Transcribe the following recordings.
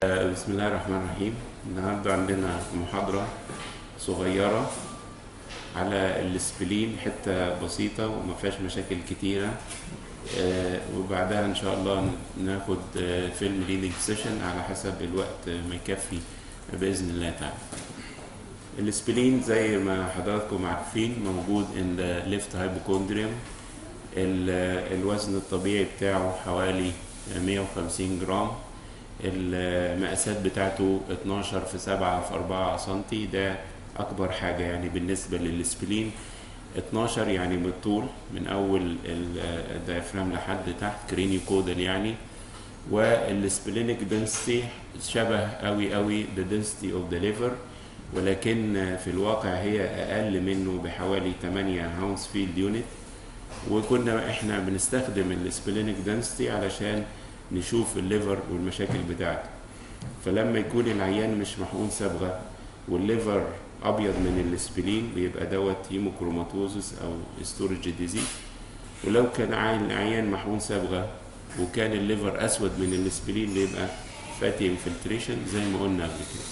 بسم الله الرحمن الرحيم النهارده عندنا محاضرة صغيرة على السبلين حتة بسيطة وما فيهاش مشاكل كتيرة آه، وبعدها إن شاء الله ناخد آه، فيلم ريدنج سيشن على حسب الوقت ما يكفي بإذن الله تعالى السبلين زي ما حضراتكم عارفين موجود in the left hypochondrium ال- الوزن الطبيعي بتاعه حوالي 150 جرام المقاسات بتاعته 12 في 7 في 4 سنتي ده أكبر حاجة يعني بالنسبة للسبلين 12 يعني من الطول من أول ال- الديافرام لحد تحت كريني كودل يعني والسبلينيك density شبه قوي قوي the density of the liver ولكن في الواقع هي أقل منه بحوالي 8 هاونس فيلد يونت وكنا احنا بنستخدم السبلينيك density علشان نشوف الليفر والمشاكل بتاعته فلما يكون العيان مش محقون صبغه والليفر ابيض من السبلين بيبقى دوت هيموكروماتوزس او ستورج ديزيز ولو كان عين العيان محقون صبغه وكان الليفر اسود من السبلين بيبقى فاتي انفلتريشن زي ما قلنا قبل كده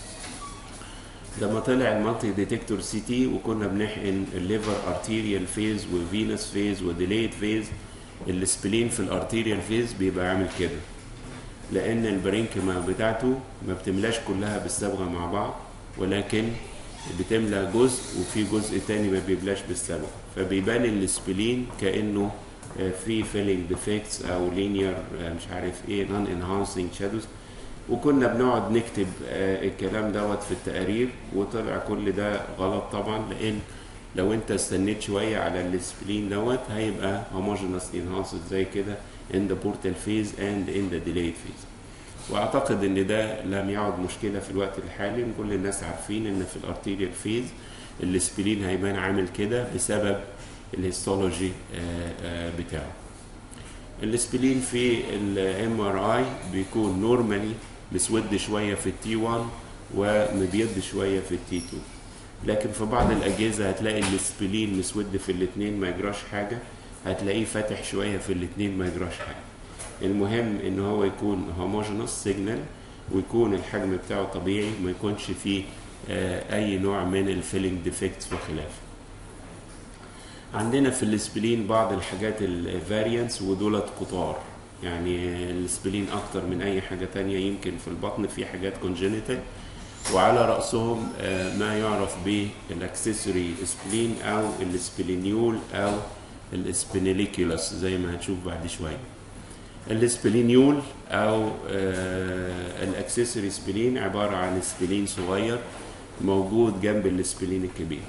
لما طلع المالتي ديتكتور سي تي وكنا بنحقن الليفر ارتيريال فيز وفينس فيز وديليت فيز السبلين في الارتيريال فيز بيبقى عامل كده لان البرينكما بتاعته ما بتملاش كلها بالصبغه مع بعض ولكن بتملى جزء وفي جزء تاني ما بيبلاش بالصبغه فبيبان السبلين كانه آه، في فيلينج ديفكتس او لينير مش عارف ايه نون انهانسنج شادوز وكنا بنقعد نكتب آه، الكلام دوت في التقارير وطلع كل ده غلط طبعا لان لو انت استنيت شويه على السبلين دوت هيبقى homogeneous enhanced زي كده in the portal phase and in the delayed phase واعتقد ان ده لم يعد مشكله في الوقت الحالي كل الناس عارفين ان في الارتيريال فيز السبلين هيبان عامل كده بسبب الهيستولوجي آه، آه، بتاعه السبلين في الام ار اي بيكون نورمالي مسود شويه في التي 1 ومبيض شويه في التي 2 لكن في بعض الاجهزه هتلاقي السبلين مسود في الاثنين ما يجراش حاجه هتلاقيه فاتح شويه في الاثنين ما يجراش حاجه المهم ان هو يكون هوموجينوس سيجنال ويكون الحجم بتاعه طبيعي ما يكونش فيه آه، اي نوع من الفيلينج ديفكتس وخلافه عندنا في السبلين بعض الحاجات الفاريانس ودولت كتار يعني السبلين اكتر من اي حاجة تانية يمكن في البطن في حاجات كونجينيتال وعلى رأسهم آه، ما يعرف بالاكسسوري سبلين او السبلينيول او السبينيليكيولس زي ما هنشوف بعد شوية السبلينيول او آه، الاكسسوري سبلين عبارة عن سبلين صغير موجود جنب السبلين الكبير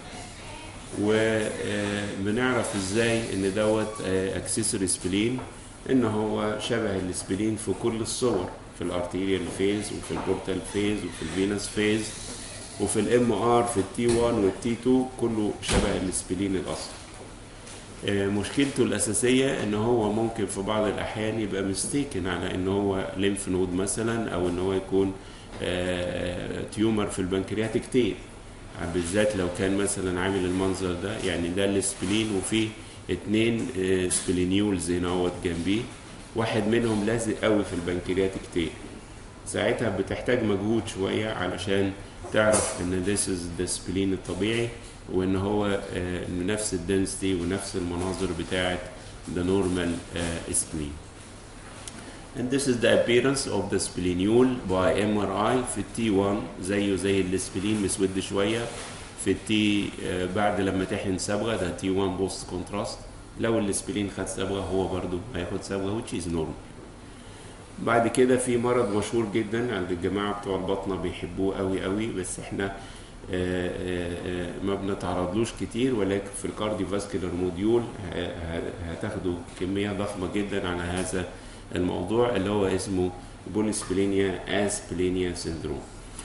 وبنعرف ازاي ان دوت اكسسوري سبلين ان هو شبه السبلين في كل الصور في الارتيريال فيز وفي البورتال فيز وفي الفينس فيز وفي الام ار في التي 1 والتي 2 كله شبه السبلين الاصلي آه، مشكلته الأساسية إن هو ممكن في بعض الأحيان يبقى مستيكن على إن هو ليمف نود مثلا أو إن هو يكون آه، تيومر في البنكرياتيك تيل بالذات لو كان مثلا عامل المنظر ده يعني ده السبلين وفيه اتنين آه، سبلينيولز هنا اهوت جنبيه واحد منهم لازق قوي في البنكرياتيك تيل ساعتها بتحتاج مجهود شوية علشان تعرف ان this is the spleen الطبيعي وان هو آه، نفس الدنسيتي ونفس المناظر بتاعت the normal آه، spleen. And this is the appearance of the spleniole by MRI في التي 1 زيه زي السبلين مسود شوية في التي آه، بعد لما تحقن صبغة ده تي 1 بوست كونتراست لو السبلين خد صبغة هو برضو هياخد صبغة which is normal. بعد كده في مرض مشهور جدا عند الجماعه بتوع البطنه بيحبوه قوي قوي بس احنا آه، آه، آه، ما بنتعرضلوش كتير ولكن في الكارديو فاسكولار موديول ه- ه- هتاخدوا كميه ضخمه جدا على هذا الموضوع اللي هو اسمه بوليسبلينيا اسبلينيا سيندروم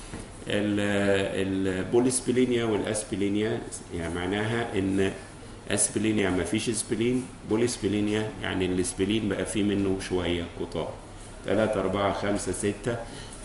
البوليسبلينيا والاسبلينيا يعني معناها ان اسبلينيا ما فيش سبلين بوليسبلينيا يعني السبلين بقى فيه منه شويه كتار 3 4 5 6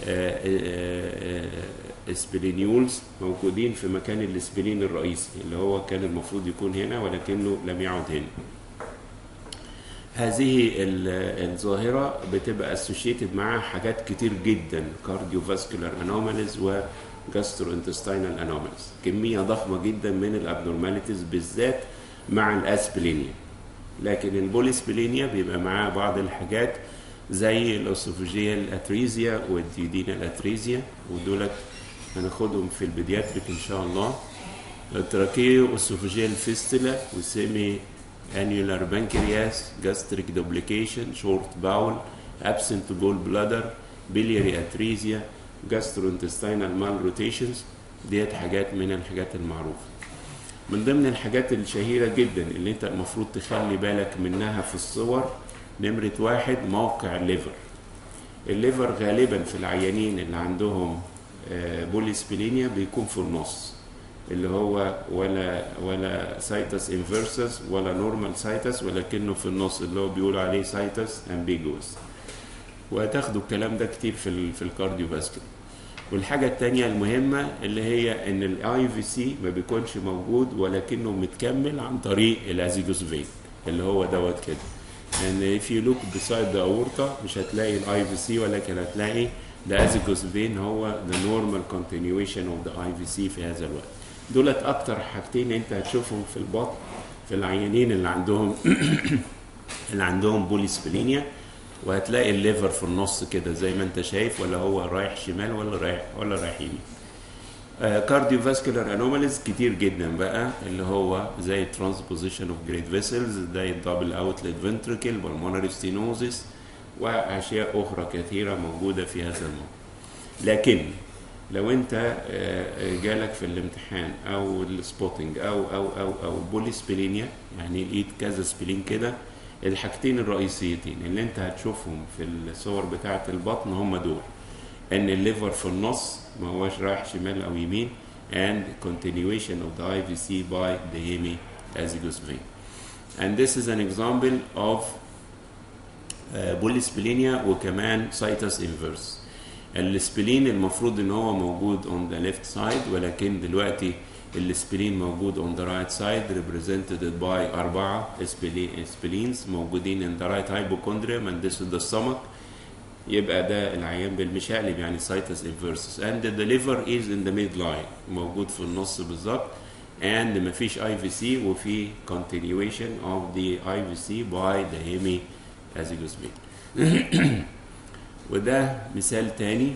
سبلينيولز موجودين في مكان السبلين الرئيسي اللي هو كان المفروض يكون هنا ولكنه لم يعد هنا هذه ال- الظاهرة بتبقى associated معاها حاجات كتير جدا cardiovascular anomalies و gastrointestinal anomalies كمية ضخمة جدا من الابنورماليتيز بالذات مع الاسبلينيا لكن البوليسبلينيا بيبقى معاه بعض الحاجات زي الاسوفوجيال اتريزيا والديودينال اتريزيا ودولت هناخدهم في البيدياتريك ان شاء الله التراكيو اسوفوجيال فيستولا وسيمي annular pancreas gastric duplication short bowel absent gallbladder biliary atresia gastrointestinal malrotations ديت حاجات من الحاجات المعروفة من ضمن الحاجات الشهيرة جدا اللي انت المفروض تخلي بالك منها في الصور نمرة واحد موقع الليفر الليفر غالبا في العيانين اللي عندهم آه، بوليسبلينيا بيكون في النص اللي هو ولا ولا سايتس انفيرسس ولا نورمال سايتس ولكنه في النص اللي هو بيقولوا عليه سايتس امبيجوس وهتاخدوا الكلام ده كتير في ال في الكارديو فاسكولار والحاجة التانية المهمة اللي هي ان الاي في سي ما بيكونش موجود ولكنه متكمل عن طريق الازيجوس فين اللي هو دوت كده and if you look beside the aorta مش هتلاقي الاي في سي ولكن هتلاقي الازيجوس فين هو the normal continuation of the IVC في هذا الوقت دولت اكتر حاجتين انت هتشوفهم في البطن في العيانين اللي عندهم اللي عندهم بوليسبلينيا وهتلاقي الليفر في النص كده زي ما انت شايف ولا هو رايح شمال ولا رايح ولا رايح يمين كارديو فاسكولار انوماليز كتير جدا بقى اللي هو زي ترانسبوزيشن اوف جريد فيسلز زي الدبل اوتلت فنتريكل بالمونري ستينوزيس واشياء اخرى كثيره موجوده في هذا الموضوع لكن لو انت آه، جالك في الامتحان او السبوتنج او او او او بوليسبلينيا يعني لقيت كذا سبلين كده الحاجتين الرئيسيتين اللي انت هتشوفهم في الصور بتاعه البطن هم دول ان الليفر في النص ما هوش رايح شمال او يمين and continuation of the IVC by the hemiazygous vein and this is an example of uh, polysplenia وكمان situs inverse السبلين المفروض ان هو موجود on the left side ولكن دلوقتي السبلين موجود on the right side represented by أربعة سبلينز موجودين in the right hypochondrium and this is the stomach يبقى ده العيان بالمشقلب يعني situs inversus and the liver is in the midline موجود في النص بالظبط and مفيش IVC وفي continuation of the IVC by the hemiazygous vein وده مثال تاني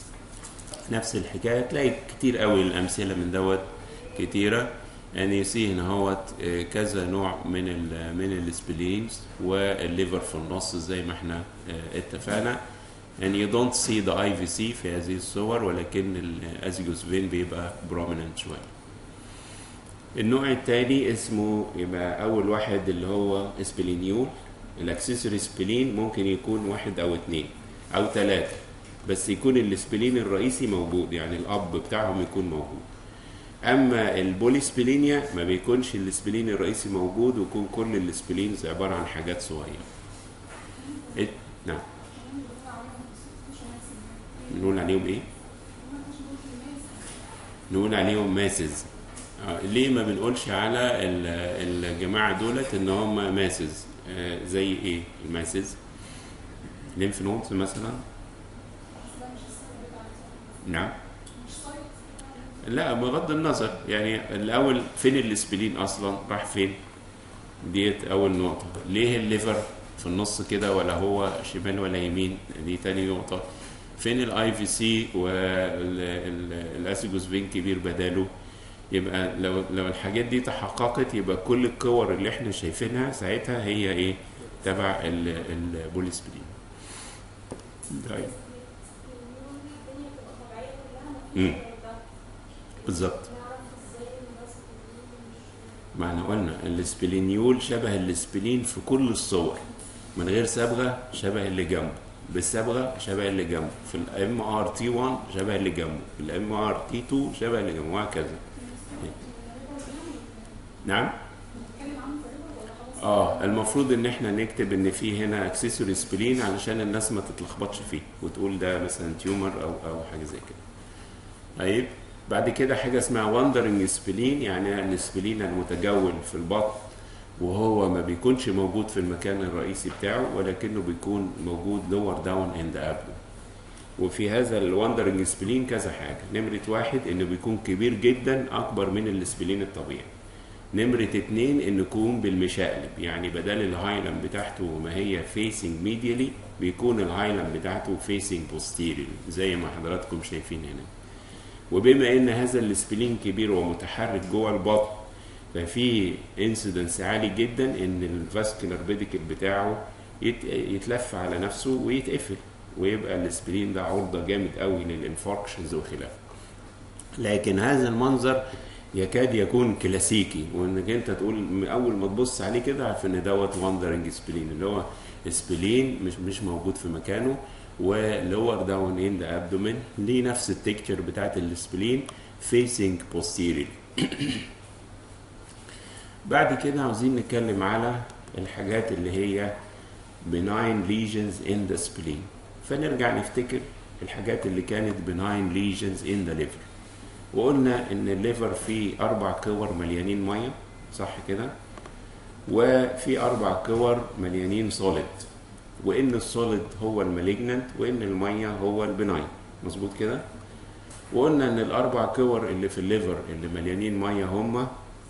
نفس الحكايه تلاقي كتير قوي الامثله من دوت كتيره يعني يسي هنا هوت آه، كذا نوع من ال من السبلينز والليفر في النص زي ما احنا آه، اتفقنا and you don't see the IVC في هذه الصور ولكن الازيجوس فين بيبقى prominent شويه النوع الثاني اسمه يبقى اول واحد اللي هو سبلينيول الاكسسوري سبلين ممكن يكون واحد او اتنين او ثلاثة بس يكون السبلين الرئيسي موجود يعني الاب بتاعهم يكون موجود اما البوليسبلينيا ما بيكونش السبلين الرئيسي موجود ويكون كل السبلينز عبارة عن حاجات صغيرة إيه؟ نعم نقول عليهم ايه نقول عليهم ماسز آه، ليه ما بنقولش على ال- الجماعة دولت ان هم ماسز آه، زي ايه الماسز ليمف نودز مثلا نعم لا بغض النظر يعني الاول فين الاسبلين اصلا راح فين ديت اول نقطه ليه الليفر في النص كده ولا هو شمال ولا يمين دي تاني نقطه فين الاي في سي والاسيجوس فين كبير بداله يبقى لو لو الحاجات دي تحققت يبقى كل الكور اللي احنا شايفينها ساعتها هي ايه تبع البوليسبلين طيب امم بالظبط ما احنا قلنا السبلينيول شبه السبلين في كل الصور من غير صبغه شبه اللي جنبه بالصبغه شبه اللي جنبه في الام ار تي 1 شبه اللي جنبه في الام ار تي 2 شبه اللي جنبه وهكذا نعم اه المفروض ان احنا نكتب ان في هنا اكسسوري سبلين علشان الناس ما تتلخبطش فيه وتقول ده مثلا تيومر او او حاجه زي كده طيب بعد كده حاجه اسمها واندرنج سبلين يعني السبلين المتجول في البطن وهو ما بيكونش موجود في المكان الرئيسي بتاعه ولكنه بيكون موجود لور داون اند ابدو وفي هذا الواندرنج سبلين كذا حاجه نمره واحد انه بيكون كبير جدا اكبر من السبلين الطبيعي نمرة اتنين انه يكون بالمشقلب يعني بدل الهايلم بتاعته ما هي فيسنج ميديالي بيكون الهايلم بتاعته فيسنج بوستيريالي زي ما حضراتكم شايفين هنا وبما ان هذا السبلين كبير ومتحرك جوه البطن ففي انسيدنس عالي جدا ان الفاسكولار بيديكل بتاعه يت- يتلف على نفسه ويتقفل ويبقى السبلين ده عرضه جامد قوي للانفاركشنز وخلافه لكن هذا المنظر يكاد يكون كلاسيكي وانك انت تقول م- اول ما تبص عليه كده عارف ان دوت واندرنج سبلين اللي هو سبلين مش مش موجود في مكانه ولور داون اند ابدومين ليه نفس التكتشر بتاعت السبلين فيسنج posteriorly بعد كده عاوزين نتكلم على الحاجات اللي هي benign lesions in the spleen فنرجع نفتكر الحاجات اللي كانت benign lesions in the liver وقلنا ان الليفر فيه اربع كور مليانين ميه صح كده وفي اربع كور مليانين سوليد وان السوليد هو المالجننت وان الميه هو البناين مظبوط كده وقلنا ان الاربع كور اللي في الليفر اللي مليانين ميه هم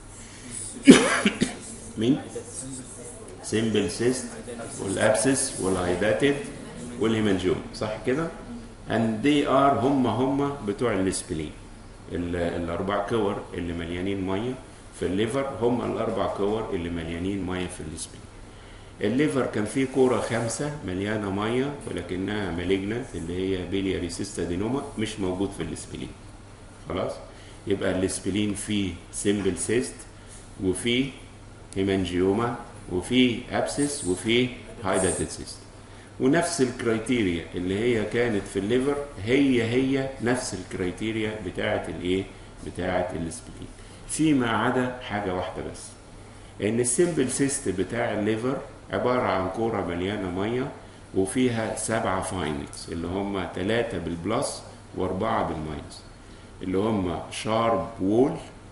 مين سيمبل سيست والابسس والهايداتد والهيمانجيوم صح كده and they are هم هم بتوع السبلين ال- الاربع كور اللي مليانين ميه في الليفر هم الاربع كور اللي مليانين ميه في السبلين الليفر كان فيه كوره خمسه مليانه ميه ولكنها مالجنت اللي هي بيلياري سيستادينوما مش موجود في السبلين خلاص يبقى السبلين فيه سيمبل سيست وفيه هيمانجيوما وفيه ابسس وفيه هايداتد سيست ونفس الكرايتيريا اللي هي كانت في الليفر هي هي نفس الكرايتيريا بتاعه الايه بتاعه السبلين فيما عدا حاجه واحده بس ان السيمبل سيست بتاع الليفر عباره عن كوره مليانه ميه وفيها سبعه فاينلز اللي هم ثلاثه بالبلس واربعه بالماينس اللي هم شارب وول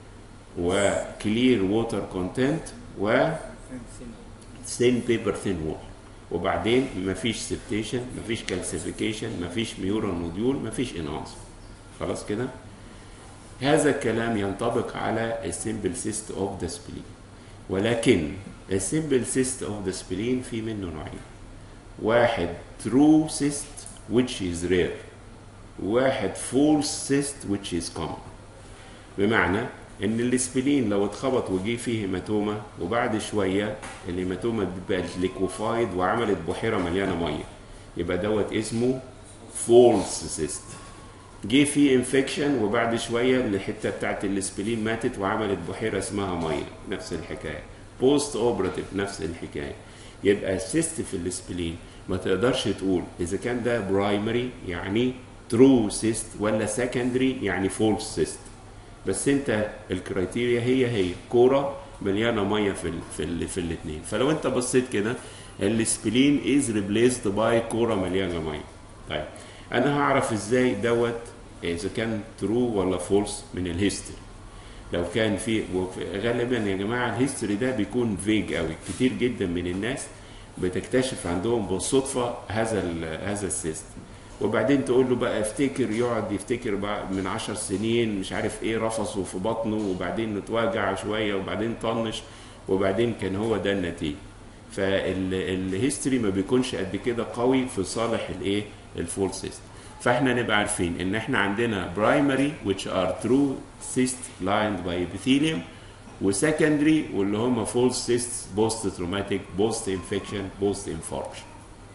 وكلير ووتر كونتنت و ثين بيبر ثين وول وبعدين مفيش سبتيشن مفيش كالسيفيكيشن مفيش ميورال نوديول مفيش انانس خلاص كده هذا الكلام ينطبق على السيمبل سيست اوف ذا سبلين ولكن السيمبل سيست اوف ذا سبلين في منه نوعين واحد true cyst which is rare واحد false cyst which is common بمعنى ان الاسبلين لو اتخبط وجي فيه هيماتوما وبعد شويه الهيماتوما دي بقت ليكوفايد وعملت بحيره مليانه ميه يبقى دوت اسمه فولس سيست جه فيه انفكشن وبعد شويه الحته بتاعت الاسبلين ماتت وعملت بحيره اسمها ميه نفس الحكايه بوست اوبراتيف نفس الحكايه يبقى السيست في الاسبلين ما تقدرش تقول اذا كان ده برايمري يعني ترو سيست ولا سكندري يعني فولس سيست بس انت الكرايتيريا هي هي كوره مليانه ميه في ال في ال في الاثنين فلو انت بصيت كده السبلين از ريبليسد باي كوره مليانه ميه طيب انا هعرف ازاي دوت اذا كان ترو ولا فولس من الهيستوري لو كان في وفي- غالبا يا جماعه الهيستوري ده بيكون فيج قوي كتير جدا من الناس بتكتشف عندهم بالصدفه هذا ال- هذا السيستم وبعدين تقول له بقى افتكر يقعد يفتكر بقى من عشر سنين مش عارف ايه رفصه في بطنه وبعدين اتوجع شويه وبعدين طنش وبعدين كان هو ده النتيجه فالهيستوري ما بيكونش قد كده قوي في صالح الايه الفول سيستم فاحنا نبقى عارفين ان احنا عندنا primary which are true cyst lined by epithelium وسكندري واللي هم false cysts post traumatic post infection post infarction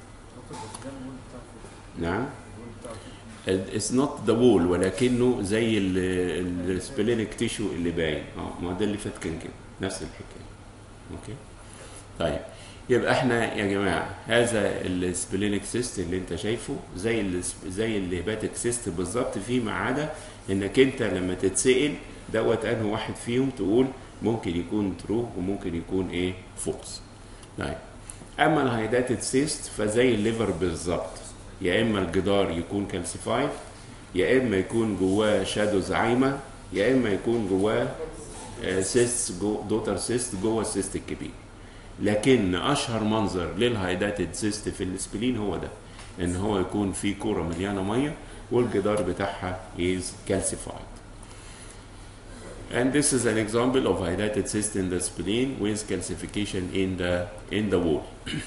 نعم اتس نوت ذا وول ولكنه زي السبلينك تيشو اللي باين اه ما ده اللي فات كان كده نفس الحكايه اوكي طيب يبقى احنا يا جماعه هذا السبلينك سيست اللي انت شايفه زي ال زي الهيباتيك سيست بالظبط فيما عدا انك انت لما تتسال دوت انه واحد فيهم تقول ممكن يكون ترو وممكن يكون ايه فولس طيب اما الهايداتد سيست فزي الليفر بالظبط يا اما الجدار يكون كالسيفايد يا اما يكون جواه شادوز عايمه يا اما يكون جواه سيست جو دوتر سيست جوه السيست الكبير لكن اشهر منظر للهايداتد سيست في السبلين هو ده ان هو يكون في كوره مليانه ميه والجدار بتاعها is calcified and this is an example of hydrated cyst in the spleen with calcification in the in the wall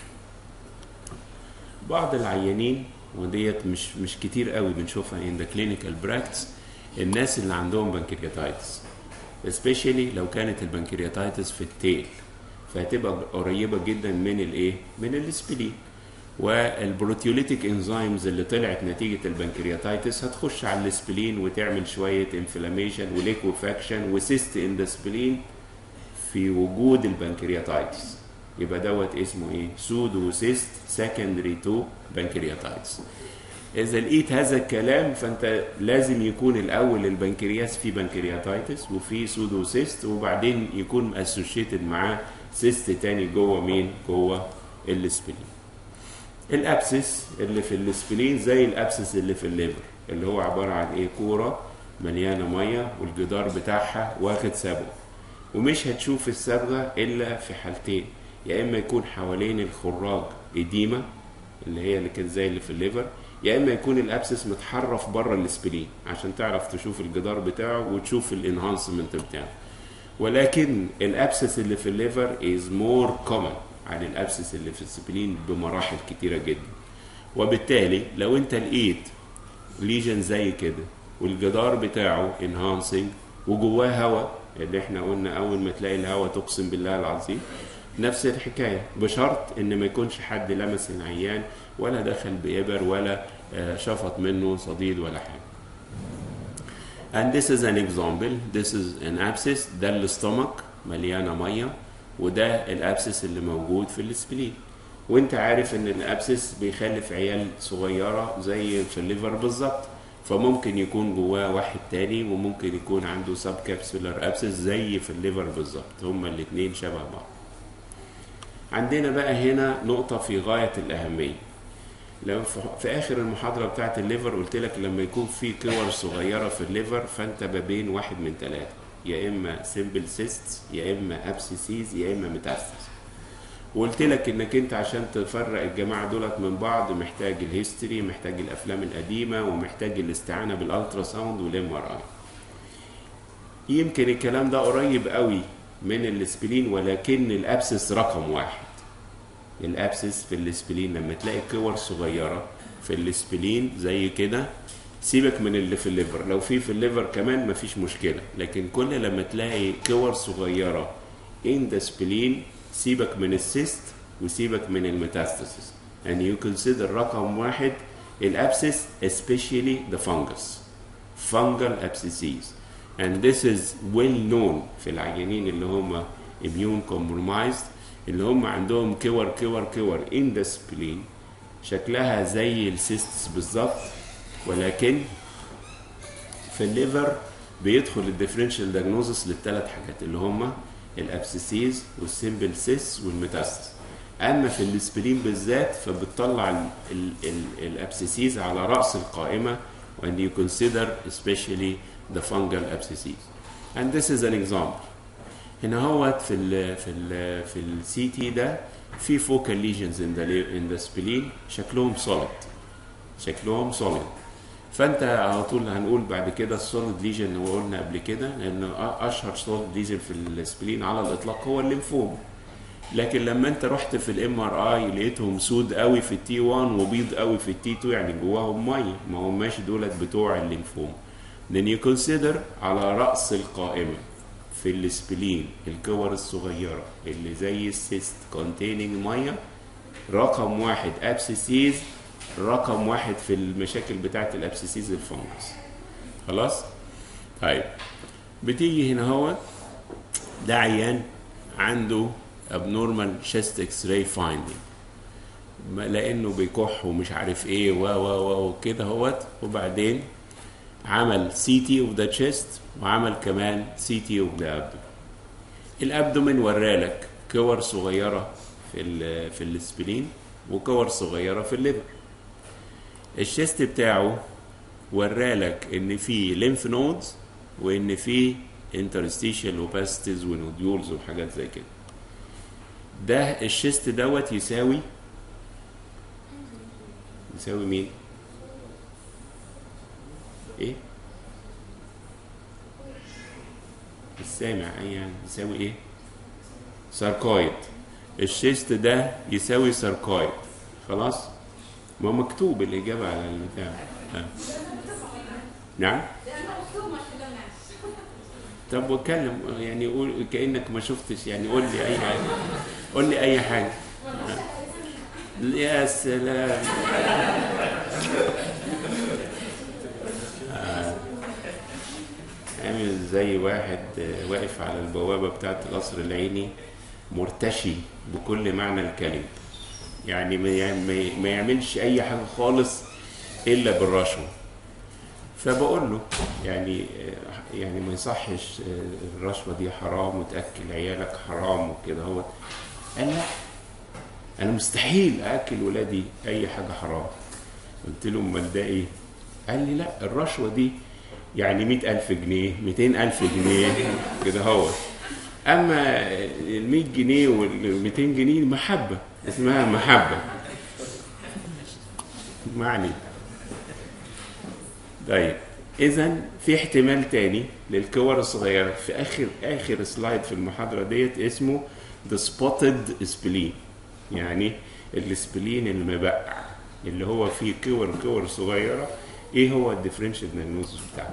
بعض العيانين وديت مش مش كتير قوي بنشوفها in the clinical practice الناس اللي عندهم بنكرياتايتس especially لو كانت البنكرياتايتس في التيل فهتبقى قريبه جدا من الايه من السبلين والبروتيوليتيك انزيمز اللي طلعت نتيجه البنكرياتايتس هتخش على السبلين وتعمل شويه انفلاميشن وليكوفاكشن وسيست ان ذا سبلين في وجود البنكرياتايتس يبقى دوت اسمه ايه سودو سيست سكندري تو بنكرياتايتس اذا لقيت هذا الكلام فانت لازم يكون الاول البنكرياس فيه بنكرياتايتس وفيه سودو سيست وبعدين يكون اسوشيتد معاه سيست تاني جوه مين جوه السبلين الابسس اللي في السبلين زي الابسس اللي في الليفر اللي هو عباره عن ايه كوره مليانه ميه والجدار بتاعها واخد صبغه ومش هتشوف الصبغه الا في حالتين يا اما يكون حوالين الخراج اديمه اللي هي اللي كانت زي اللي في الليفر يا اما يكون الابسس متحرف بره السبلين عشان تعرف تشوف الجدار بتاعه وتشوف الانهانسمنت بتاعه ولكن الابسس اللي في الليفر از مور كومن عن الابسس اللي في السبلين بمراحل كتيره جدا وبالتالي لو انت لقيت ليجن زي كده والجدار بتاعه انهانسنج وجواه هواء اللي احنا قلنا اول ما تلاقي الهواء تقسم بالله العظيم نفس الحكايه بشرط ان ما يكونش حد لمس العيان ولا دخل بإبر ولا شفط منه صديد ولا حاجه and this is an example this is an abscess ده الاستمك مليانه ميه وده الابسس اللي موجود في السبلين وانت عارف ان الابسس بيخلف عيال صغيره زي في الليفر بالظبط فممكن يكون جواه واحد تاني وممكن يكون عنده سب كابسولار ابسس زي في الليفر بالظبط هما الاثنين شبه بعض عندنا بقى هنا نقطه في غايه الاهميه لو في اخر المحاضره بتاعت الليفر قلت لك لما يكون في كور صغيره في الليفر فانت ما بين واحد من ثلاثه يا اما سيمبل سيست يا اما ابسيسيز يا اما ميتاستاس وقلت لك انك انت عشان تفرق الجماعه دولت من بعض محتاج الهيستوري محتاج الافلام القديمه ومحتاج الاستعانه بالالترا ساوند والام ار اي يمكن الكلام ده قريب قوي من السبلين ولكن الابسس رقم واحد الابسس في السبلين لما تلاقي كور صغيره في السبلين زي كده سيبك من اللي في الليفر لو في في الليفر كمان مفيش مشكله لكن كل لما تلاقي كور صغيره in the spleen سيبك من السيست وسيبك من الميتاستاسيس and you consider رقم واحد الابسس especially the fungus fungal abscesses and this is well known في العيانين اللي هم immune compromised اللي هم عندهم كور كور كور in the spleen شكلها زي السيستس بالظبط ولكن في الليفر بيدخل الديفرنشال دايجنوزس للثلاث حاجات اللي هم الابسيسيز والسيمبل سيس والميتاستس اما في السبلين بالذات فبتطلع الابسيسيز على راس القائمه when you consider especially the fungal abscesses and this is an example هنا هو في ال في ال في السي تي ده في فوكال ليجنز ان ذا ان ذا سبلين شكلهم سوليد شكلهم سوليد فانت على طول هنقول بعد كده السوليد ليجن اللي هو قلنا قبل كده لان اشهر سوليد ليجن في السبلين على الاطلاق هو الليمفوم لكن لما انت رحت في الام ار اي لقيتهم سود قوي في التي 1 وبيض قوي في التي 2 يعني جواهم ميه ما هماش دولت بتوع الليمفوم then you consider على راس القائمه في السبلين الكور الصغيره اللي زي السيست containing ميه رقم واحد ابسيسيز رقم واحد في المشاكل بتاعت الابسيسيز الفونجس خلاص طيب بتيجي هنا هو ده عيان عنده abnormal chest x-ray finding لانه بيكح ومش عارف ايه و و و وكده اهوت وبعدين عمل سي تي اوف ذا تشيست وعمل كمان سي تي اوف ذا ابدومين الابدومين ورالك كور صغيره في ال في السبلين وكور صغيره في الليفر الشيست بتاعه ورالك ان في ليمف نودز وان في انترستيشال اوباستيز ونوديولز وحاجات زي كده ده الشيست دوت يساوي يساوي مين ايه مش سامع اي يعني يساوي ايه ساركويد الشيست ده يساوي ساركويد خلاص ما هو مكتوب الإجابة على البتاع آه. نعم طب واتكلم يعني قول كأنك ما شفتش يعني قول لي أي حاجة قول لي أي حاجة آه. يا سلام آه. عامل زي واحد آه، واقف على البوابة بتاعة القصر العيني مرتشي بكل معنى الكلمة يعني ما يعم- ما- ما يعملش اي حاجه خالص الا بالرشوه فبقول له يعني يعني ما يصحش الرشوه دي حرام وتاكل عيالك حرام وكده هو قال لا انا مستحيل اكل ولادي اي حاجه حرام قلت له امال ده ايه قال لي لا الرشوه دي يعني مئة ألف جنيه مئتين ألف جنيه كده هو أما المية جنيه والمئتين جنيه محبة اسمها محبة ما علينا طيب إذا في احتمال تاني للكور الصغيرة في آخر آخر سلايد في المحاضرة ديت اسمه the spotted spleen يعني السبلين المبقع اللي هو فيه كور كور صغيرة ايه هو الديفرنشال دايجنوزس بتاعنا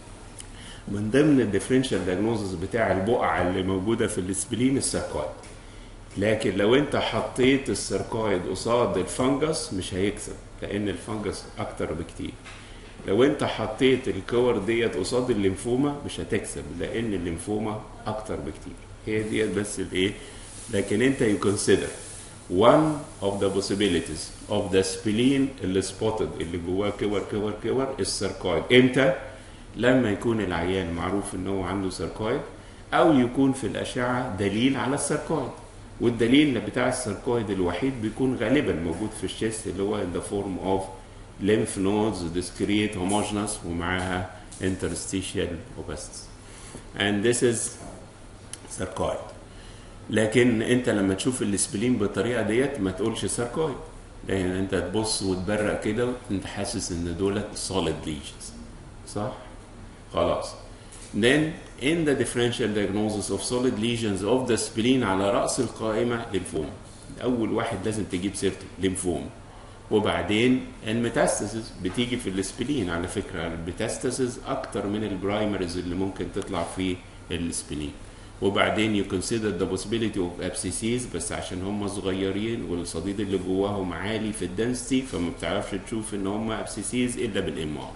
من ضمن الديفرنشال دايجنوزس بتاع البقعة اللي موجودة في السبلين الساركويد لكن لو انت حطيت الساركويد قصاد الفنجس مش هيكسب لان الفنجس اكتر بكتير لو انت حطيت الكور ديت قصاد الليمفوما مش هتكسب لان الليمفوما اكتر بكتير هي ديت بس الايه لكن انت you consider one of the possibilities of the spleen اللي spotted اللي جواه كور كور كور الساركويد امتى لما يكون العيان معروف ان هو عنده ساركويد او يكون في الاشعه دليل على الساركويد والدليل بتاع الساركويد الوحيد بيكون غالبا موجود في الشيست اللي هو in the form of lymph nodes discrete homogeneous ومعاها interstitial opacity and this is sarcoid لكن انت لما تشوف السبلين بالطريقه ديت ما تقولش ساركويد لان انت تبص وتبرق كده انت حاسس ان دولت solid lesions صح خلاص then in the differential diagnosis of solid lesions of the spleen على رأس القائمة ليمفوما أول واحد لازم تجيب سيرته ليمفوما وبعدين الميتاستاسيس بتيجي في السبلين على فكرة الميتاستاسيس أكتر من البرايمرز اللي ممكن تطلع في السبلين وبعدين you consider the possibility of abscesses بس عشان هم صغيرين والصديد اللي جواهم عالي في الدنسيتي فما بتعرفش تشوف ان هم abscesses الا بالام ار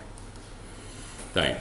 طيب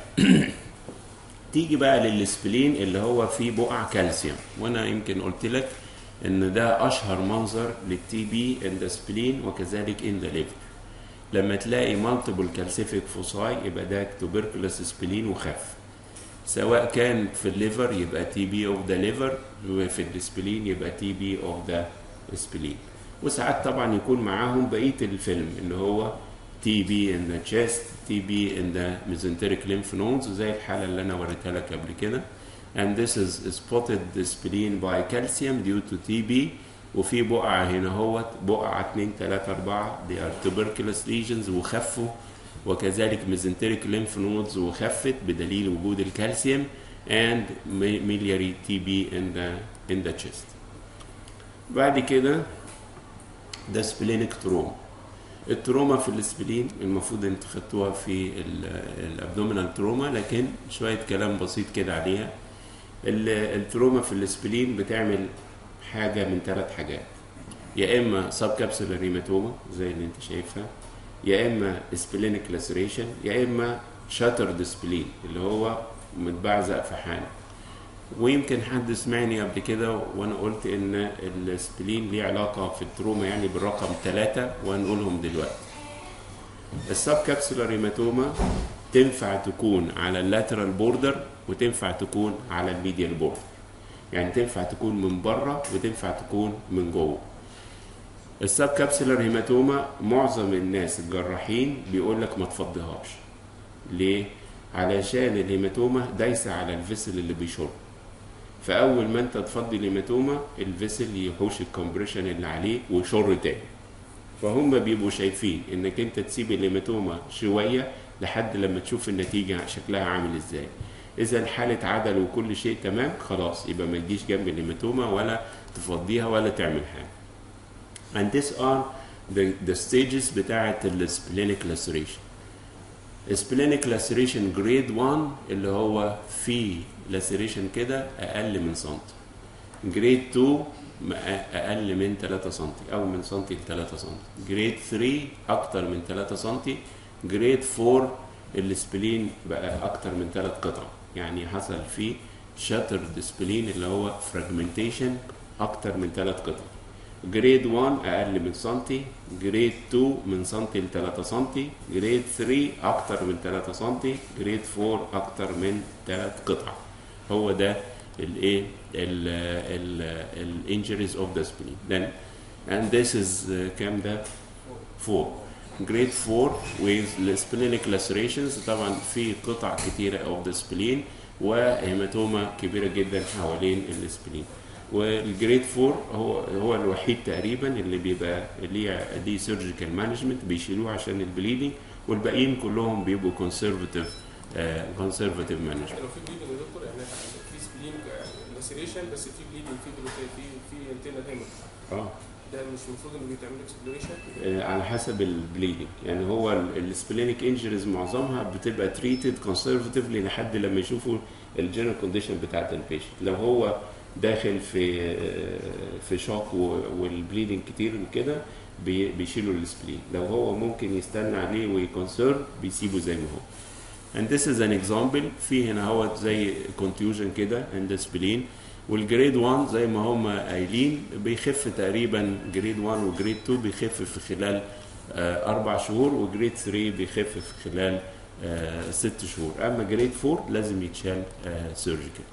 تيجي بقى للسبلين اللي هو فيه بقع كالسيوم وانا يمكن قلت لك ان ده اشهر منظر للتي بي ان ذا سبلين وكذلك ان ذا ليفر لما تلاقي مالتيبل كالسيفيك فوساي يبقى ده توبركلوس سبلين وخف سواء كان في الليفر يبقى تي بي اوف ذا ليفر وفي السبلين يبقى تي بي اوف ذا سبلين وساعات طبعا يكون معاهم بقيه الفيلم اللي هو تي بي ان ذا تشيست تي بي ان ذا mesenteric lymph nodes زي الحاله اللي انا وريتها لك قبل كده and this is spotted spleen by calcium due to TB وفي بقعة هنا هوت بقعة 2 3 4 they are tuberculous lesions وخفوا وكذلك mesenteric lymph nodes وخفت بدليل وجود الكالسيوم and miliary TB in the in the chest. بعد كده ده سبلينك تروما التروما في السبلين المفروض انت خدتوها في الابدومينال تروما لكن شويه كلام بسيط كده عليها التروما في السبلين بتعمل حاجه من ثلاث حاجات يا اما سب كابسولار هيماتوما زي اللي انت شايفها يا اما سبلينك لاسريشن يا اما شاترد سبلين اللي هو متبعزق في حاله ويمكن حد سمعني قبل كده وانا قلت ان السبلين ليه علاقه في التروما يعني بالرقم ثلاثة وهنقولهم دلوقتي السب كابسولار هيماتوما تنفع تكون على اللاترال بوردر وتنفع تكون على الميديال بوردر يعني تنفع تكون من بره وتنفع تكون من جوه السب كابسولار هيماتوما معظم الناس الجراحين بيقول لك ما تفضيهاش ليه علشان الهيماتوما دايسه على الفيسل اللي بيشرب فاول ما انت تفضي الهيماتوما الفيسل يحوش الكومبريشن اللي عليه ويشر تاني فهم بيبقوا شايفين انك انت تسيب الهيماتوما شويه لحد لما تشوف النتيجه شكلها عامل ازاي اذا الحاله عدل وكل شيء تمام خلاص يبقى ما تجيش جنب الهيماتوما ولا تفضيها ولا تعمل حاجه and these are the, the stages بتاعه السبلينيك laceration سبلينيك laceration grade 1 اللي هو في laceration كده اقل من سنتي جريد 2 اقل من 3 سم او من سنتي ل 3 سم جريد 3 اكتر من 3 سم جريد 4 السبلين بقى اكتر من 3 قطع يعني حصل فيه شاترد سبلين اللي هو فراجمنتيشن اكتر من 3 قطع جريد 1 اقل من سنتي جريد 2 من سنتي ل 3 سنتي جريد 3 اكتر من 3 سنتي جريد 4 اكتر من 3 قطع هو ده الايه الانجريز اوف ذا سبلين then and this is uh, كام ده 4 grade 4 with splenic lacerations طبعا في قطع كتيره اوف ذا سبلين وهيماتوما كبيره جدا حوالين السبلين والجريد 4 هو هو الوحيد تقريبا اللي بيبقى ليه ليه سيرجيكال مانجمنت بيشيلوه عشان البليدنج والباقيين كلهم بيبقوا كونسرفتيف كونسرفتيف مانجمنت لو في بليدنج يا دكتور يعني في سبلين لاسيريشن بس في بليدنج في بلوكات في في انترنال هيمر اه ده مش المفروض انه بيتعمل اكسبلوريشن آه، على حسب البليدنج يعني هو السبلينيك انجريز معظمها بتبقى تريتد كونسرفتيفلي لحد لما يشوفوا الجنرال كونديشن بتاعت البيشنت لو هو داخل في آه، في شوك و- والبليدنج كتير كده بي- بيشيلوا السبلين لو هو ممكن يستنى عليه ويكونسيرف بيسيبه زي ما هو and this is an example في هنا هو زي contusion كده عند السبلين والجريد 1 زي ما هم قايلين بيخف تقريبا جريد 1 وجريد 2 بيخف في خلال آه، اربع شهور وجريد 3 بيخف في خلال آه، ست شهور اما جريد 4 لازم يتشال سيرجيكال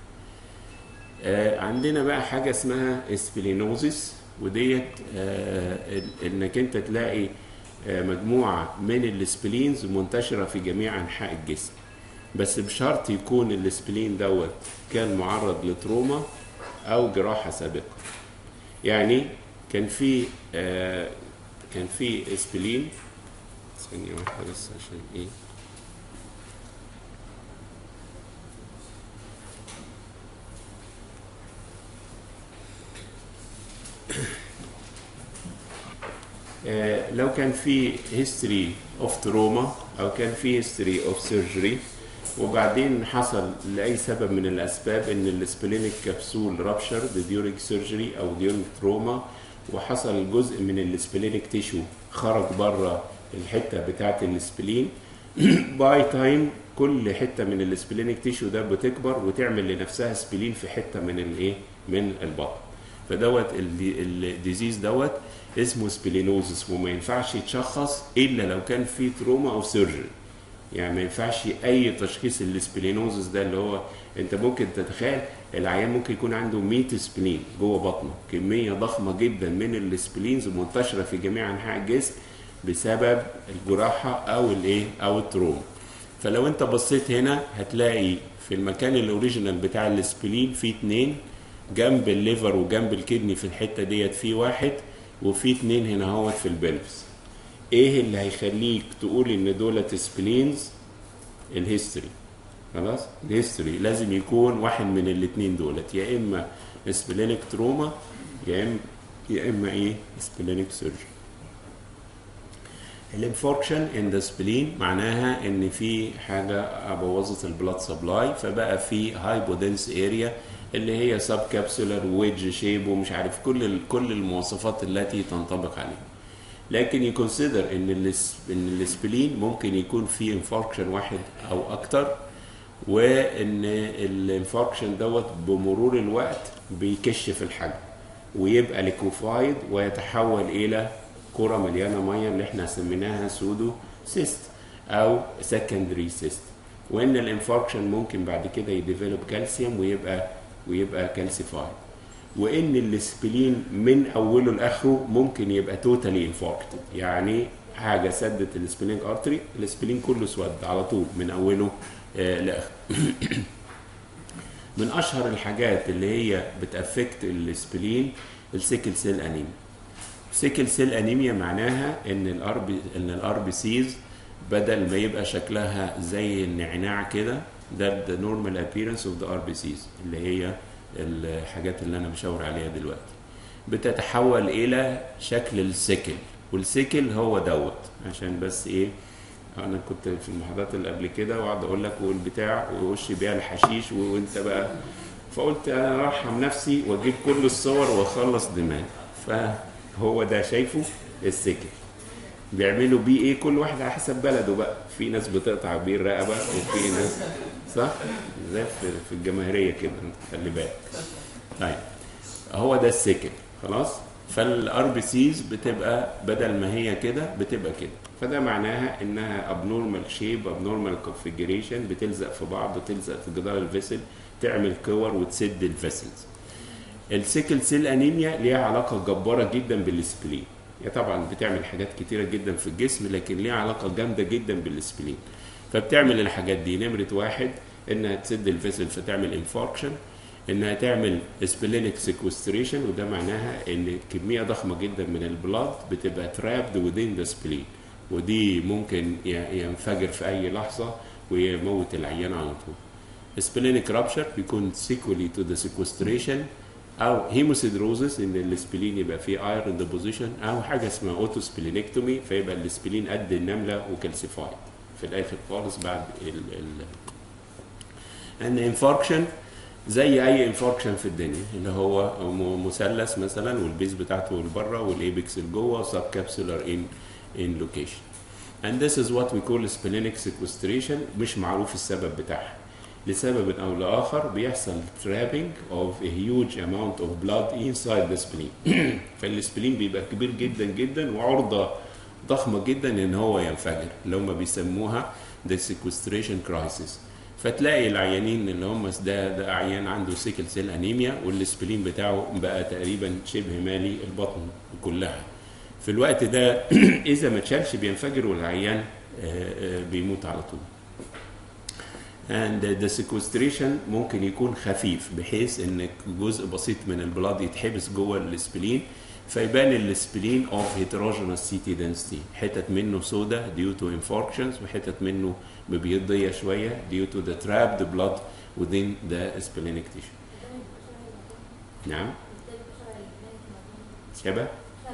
عندنا بقى حاجه اسمها اسبلينوزيس وديت آه، ال- انك انت تلاقي آه، مجموعه من السبلينز منتشره في جميع انحاء الجسم بس بشرط يكون السبلين دوت كان معرض لتروما او جراحه سابقه يعني كان في آه كان في اسبلين ثانيه واحده بس عشان ايه آه، لو كان في هيستوري اوف تروما او كان في هيستوري اوف سيرجري وبعدين حصل لاي سبب من الاسباب ان السبلينيك كبسول رابشر ديورينج سيرجري او ديورينج تروما وحصل جزء من السبلينيك تيشو خرج بره الحته بتاعه السبلين باي تايم كل حته من السبلينيك تيشو ده بتكبر وتعمل لنفسها سبلين في حته من الايه من البطن فدوت الديزيز دوت اسمه سبلينوزس وما ينفعش يتشخص الا لو كان في تروما او سيرجري يعني ما ينفعش اي تشخيص السبلينوزس ده اللي هو انت ممكن تتخيل العيان ممكن يكون عنده 100 سبلين جوه بطنه كميه ضخمه جدا من السبلينز منتشره في جميع انحاء الجسم بسبب الجراحه او الايه او التروما فلو انت بصيت هنا هتلاقي في المكان الاوريجينال بتاع السبلين في اتنين جنب الليفر وجنب الكدني في الحته ديت في واحد وفي اتنين هنا اهوت في البلفس ايه اللي هيخليك تقول ان دولت سبلينز الهيستوري خلاص الهيستوري لازم يكون واحد من الاتنين دولت يا اما سبلينيك تروما يا اما يا اما ايه سبلينيك سيرجري الانفوركشن ان ذا سبلين معناها ان في حاجه بوظت البلاد سبلاي فبقى في هايبودنس اريا اللي هي سب كابسولار ويدج شيب ومش عارف كل ال- كل المواصفات التي تنطبق عليه لكن يكونسيدر ان الس- ان السبلين ممكن يكون فيه انفاركشن واحد او اكتر وان الانفاركشن دوت بمرور الوقت بيكشف الحجم ويبقى ليكوفايد ويتحول الى كره مليانه ميه اللي احنا سميناها سودو سيست او سكندري سيست وان الانفاركشن ممكن بعد كده يديفلوب كالسيوم ويبقى ويبقى كالسيفايد وان السبلين من اوله لاخره ممكن يبقى توتالي انفاركتد يعني حاجه سدت السبلينج ارتري السبلين كله سود على طول من اوله آه لاخره من اشهر الحاجات اللي هي بتافكت السبلين السيكل سيل انيميا سيكل سيل انيميا معناها ان الار بي ان الار بي سيز بدل ما يبقى شكلها زي النعناع كده ده the normal appearance of the RBCs اللي هي الحاجات اللي انا بشاور عليها دلوقتي بتتحول الى شكل السيكل والسيكل هو دوت عشان بس ايه انا كنت في المحاضرات اللي قبل كده واقعد اقول لك والبتاع ووش بيها الحشيش وانت بقى فقلت انا ارحم نفسي واجيب كل الصور واخلص دماغي فهو ده شايفه السيكل بيعملوا بيه ايه كل واحد على حسب بلده بقى في ناس بتقطع بيه الرقبه وفي ناس صح زي في في الجماهيريه كده انت خلي بالك طيب هو ده السيكل خلاص فالار بي سيز بتبقى بدل ما هي كده بتبقى كده فده معناها انها ابنورمال شيب ابنورمال كونفيجريشن بتلزق في بعض وتلزق في جدار الفيسل تعمل كور وتسد الفيسلز السيكل سيل انيميا ليها علاقه جباره جدا بالسبلين هي طبعا بتعمل حاجات كتيره جدا في الجسم لكن ليها علاقه جامده جدا بالسبلين فبتعمل الحاجات دي نمره واحد انها تسد الفيسل فتعمل انفاركشن انها تعمل سبلينيك سيكوستريشن وده معناها ان كميه ضخمه جدا من البلاد بتبقى ترابد within ذا سبلين ودي ممكن ينفجر في اي لحظه ويموت العيان على طول سبلينيك رابشر بيكون سيكولي تو ذا سيكوستريشن او هيموسيدروزس ان السبلين يبقى فيه ايرون ديبوزيشن او حاجه اسمها اوتو سبلينكتومي فيبقى السبلين قد النمله وكالسيفايد في الاخر خالص بعد ال ال ان انفاركشن زي اي انفاركشن في الدنيا اللي هو مثلث مثلا والبيز بتاعته لبره والايبكس لجوه سب كابسولار ان ان لوكيشن and this is what we call splenic sequestration مش معروف السبب بتاعها لسبب او لاخر بيحصل trapping of a huge amount of blood inside the spleen فالسبلين بيبقى كبير جدا جدا وعرضه ضخمه جدا ان هو ينفجر اللي هم بيسموها the sequestration crisis فتلاقي العيانين اللي هم ده ده عيان عنده سيكل سيل انيميا والسبلين بتاعه بقى تقريبا شبه مالي البطن كلها في الوقت ده اذا ما اتشالش بينفجر والعيان بيموت على طول and the sequestration ممكن يكون خفيف بحيث ان جزء بسيط من البلاد يتحبس جوه السبلين فيبان السبلين اوف هيتروجينوس سي تي density حتت منه سودا due to infarctions وحتت منه مبيضيه شويه due to the trapped blood within the splenic tissue نعم شبه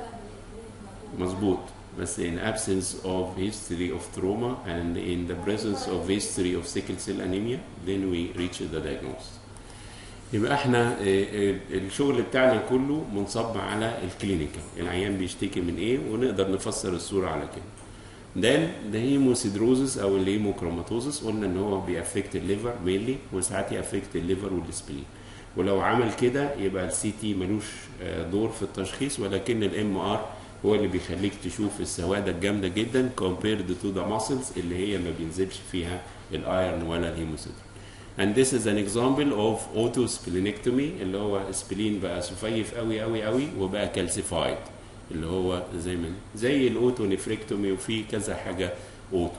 مظبوط بس in absence of history of trauma and in the presence of history of sickle cell anemia then we reach the diagnosis يبقى احنا الشغل بتاعنا كله منصب على الكلينيكال العيان بيشتكي من ايه ونقدر نفسر الصوره على كده ده ده هيموسيدروزس او الهيموكروماتوزس قلنا ان هو بيأفكت الليفر مينلي وساعات يأفكت الليفر والسبلين ولو عمل كده يبقى السي تي ملوش دور في التشخيص ولكن الام ار هو اللي بيخليك تشوف السوادة الجامدة جدا compared to the muscles اللي هي ما بينزلش فيها الايرون ولا الهيموسيدرين. And this is an example of autosplenectomy اللي هو سبلين بقى سفيف قوي قوي قوي وبقى كالسيفايد اللي هو زي ما زي الاوتو نفريكتومي وفي كذا حاجة اوتو.